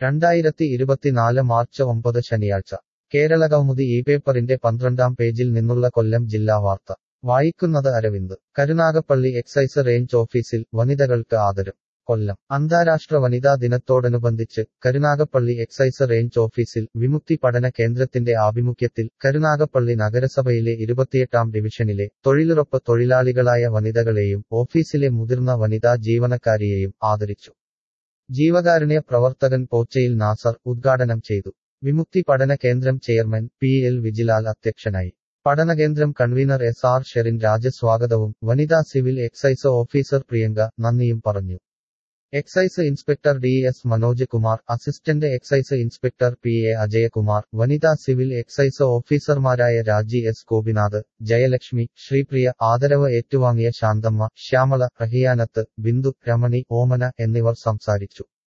രണ്ടായിരത്തി ഇരുപത്തിനാല് മാർച്ച് ഒമ്പത് ശനിയാഴ്ച കേരളകൗമുദി ഈ പേപ്പറിന്റെ പന്ത്രണ്ടാം പേജിൽ നിന്നുള്ള കൊല്ലം ജില്ലാ വാർത്ത വായിക്കുന്നത് അരവിന്ദ് കരുനാഗപ്പള്ളി എക്സൈസ് റേഞ്ച് ഓഫീസിൽ വനിതകൾക്ക് ആദരം കൊല്ലം അന്താരാഷ്ട്ര വനിതാ ദിനത്തോടനുബന്ധിച്ച് കരുനാഗപ്പള്ളി എക്സൈസ് റേഞ്ച് ഓഫീസിൽ വിമുക്തി പഠന കേന്ദ്രത്തിന്റെ ആഭിമുഖ്യത്തിൽ കരുനാഗപ്പള്ളി നഗരസഭയിലെ ഇരുപത്തിയെട്ടാം ഡിവിഷനിലെ തൊഴിലുറപ്പ് തൊഴിലാളികളായ വനിതകളെയും ഓഫീസിലെ മുതിർന്ന വനിതാ ജീവനക്കാരിയെയും ആദരിച്ചു ജീവകാരുണ്യ പ്രവർത്തകൻ പോച്ചയിൽ നാസർ ഉദ്ഘാടനം ചെയ്തു വിമുക്തി പഠന കേന്ദ്രം ചെയർമാൻ പി എൽ വിജിലാൽ അധ്യക്ഷനായി പഠനകേന്ദ്രം convener S R Sherin Raja സ്വാഗതവും വനിതാ സിവിൽ എക്സൈസ് ഓഫീസർ പ്രിയങ്ക നന്ദിയും പറഞ്ഞു excise inspector D S Manoj Kumar assistant excise inspector P A Ajayakumar വനിതാ സിവിൽ എക്സൈസ് ഓഫീസർമാരായ രാജി എസ് ഗോപിനാഥ് ജയലക്ഷ്മി ശ്രീപ്രിയ ആദരവ് ഏറ്റുവാങ്ങിയ ശാന്തമ്മ ശ്യാമള റഹിയാനത്ത് ബിന്ദു രമണി ഓമന എന്നിവർ സംസാരിച്ചു